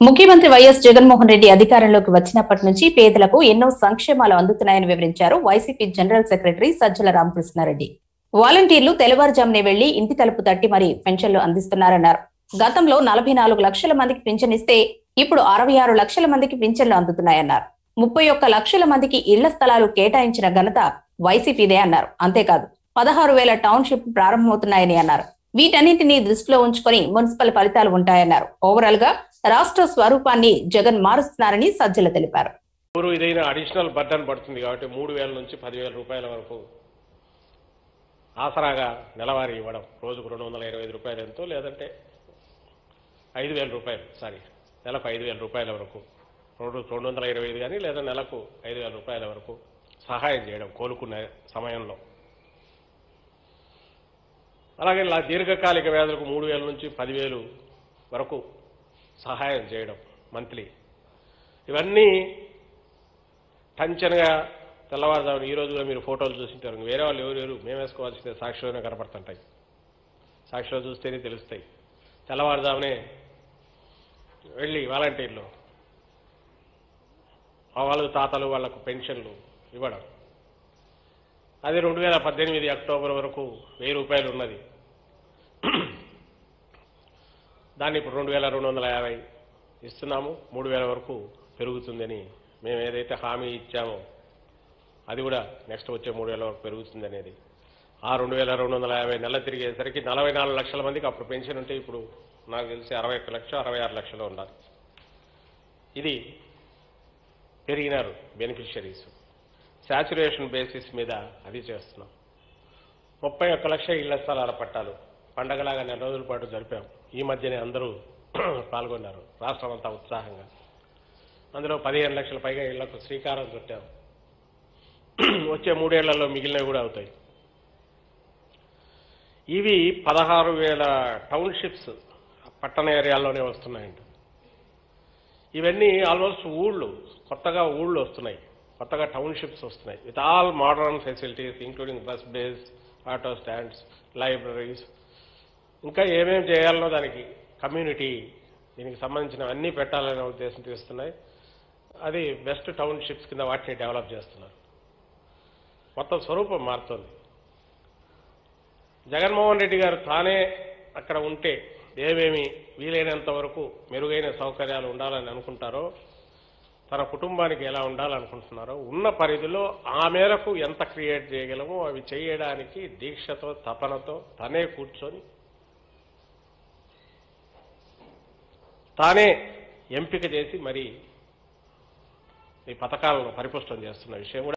ముఖ్యమంత్రి వైఎస్ జగన్మోహన్ రెడ్డి అధికారంలోకి వచ్చినప్పటి నుంచి పేదలకు ఎన్నో సంక్షేమాలు అందుతున్నాయని వివరించారు YCP general secretary Sajjala Ramakrishna Reddy వాలంటీర్లు తెల్లవారుజామునే వెళ్లి ఇంటి తలుపు తట్టి మరీ పెన్షన్లు అందిస్తున్నారన్నారు గతంలో నలభై నాలుగు లక్షల మందికి పింఛన్ ఇస్తే ఇప్పుడు అరవై ఆరు లక్షల మందికి పింఛన్లు అందుతున్నాయన్నారు ముప్పై ఒక్క లక్షల మందికి ఇళ్ల స్థలాలు కేటాయించిన ఘనత వైసీపీదే అన్నారు అంతేకాదు పదహారు వేల టౌన్షిప్ ప్రారంభమవుతున్నాయని అన్నారు వీటన్నింటినీ దృష్టిలో ఉంచుకొని మున్సిపల్ ఫలితాలు ఉంటాయన్నారు ఓవరాల్ గా రాష్ట్ర స్వరూపాన్ని జగన్ మారుస్తున్నారని సజ్జల తెలిపారు ఊరు ఇదైనా అడిషనల్ బర్డన్ పడుతుంది కాబట్టి మూడు వేల నుంచి పదివేల రూపాయల వరకు ఆసరాగా నెలవారీ ఇవ్వడం రోజుకు రెండు వందల ఇరవై ఐదు రూపాయలు ఎంతో లేదంటే ఐదు వేల రూపాయలు సారీ నెలకు ఐదు వేల రూపాయల వరకు రెండు రెండు వందల ఇరవై ఐదు కానీ లేదా నెలకు ఐదు వేల రూపాయల వరకు సహాయం చేయడం కోలుకునే సమయంలో అలాగే ఇలా దీర్ఘకాలిక వ్యాధులకు మూడు వేల నుంచి పదివేలు వరకు సహాయం చేయడం మంత్లీ ఇవన్నీ టంచన్గా తెల్లవారుజామున ఈ రోజు కూడా మీరు ఫోటోలు చూసింటారు వేరే వాళ్ళు ఎవరు ఎవరు మేము వేసుకోవాల్సిందే సాక్షిలోనే కనపడుతుంటాయి సాక్షిలో చూస్తేనే తెలుస్తాయి తెల్లవారుజామునే వెళ్ళి వాలంటీర్లు ఆ వాళ్ళు తాతలు వాళ్లకు పెన్షన్లు ఇవ్వడం అది రెండు వేల పద్దెనిమిది అక్టోబర్ వరకు వెయ్యి రూపాయలు ఉన్నది దాన్ని ఇప్పుడు రెండు వేల రెండు వందల యాభై ఇస్తున్నాము మూడు వేల వరకు పెరుగుతుందని మేము ఏదైతే హామీ ఇచ్చామో అది కూడా నెక్స్ట్ వచ్చే మూడు వేల వరకు పెరుగుతుంది అనేది ఆ రెండు వేల రెండు వందల యాభై నెల తిరిగేసరికి నలభై నాలుగు లక్షల మందికి అప్పుడు పెన్షన్ ఉంటే ఇప్పుడు నాకు తెలిసి అరవై ఒక్క లక్ష అరవై ఆరు లక్షలు ఉండాలి ఇది పెరిగినారు బెనిఫిషరీస్ శాచురేషన్ బేసిస్ మీద అది చేస్తున్నాం ముప్పై ఒక్క లక్ష ఇళ్ల స్థలాల పట్టాలు పండగలాగా నెల రోజుల పాటు జరిపాం ఈ మధ్యనే అందరూ పాల్గొన్నారు రాష్ట్రం అంతా ఉత్సాహంగా అందులో పదిహేను లక్షల పైగా ఇళ్లకు శ్రీకారం చుట్టాం వచ్చే మూడేళ్లలో మిగిలినవి కూడా అవుతాయి ఇవి పదహారు వేల టౌన్షిప్స్ పట్టణ ఏరియాల్లోనే వస్తున్నాయంట ఇవన్నీ ఆల్మోస్ట్ ఊళ్ళు కొత్తగా ఊళ్ళు వస్తున్నాయి కొత్తగా టౌన్షిప్స్ వస్తున్నాయి with all modern facilities including bus bays auto stands libraries ఇంకా ఏమేమి చేయాలనో దానికి కమ్యూనిటీ దీనికి సంబంధించిన అన్నీ పెట్టాలనే ఉద్దేశం తీస్తున్నాయి అది బెస్ట్ టౌన్షిప్స్ కింద వాటిని డెవలప్ చేస్తున్నారు మొత్తం స్వరూపం మారుతుంది జగన్మోహన్ రెడ్డి గారు తానే అక్కడ ఉంటే ఏమేమి వీలైనంత వరకు మెరుగైన సౌకర్యాలు ఉండాలని అనుకుంటారో తన కుటుంబానికి ఎలా ఉండాలనుకుంటున్నారో ఉన్న పరిధిలో ఆ మేరకు ఎంత క్రియేట్ చేయగలమో అవి చేయడానికి దీక్షతో తపనతో తనే కూర్చొని తానే ఎంపిక చేసి మరి ఈ పథకాలను పరిపుష్టం చేస్తున్న విషయం కూడా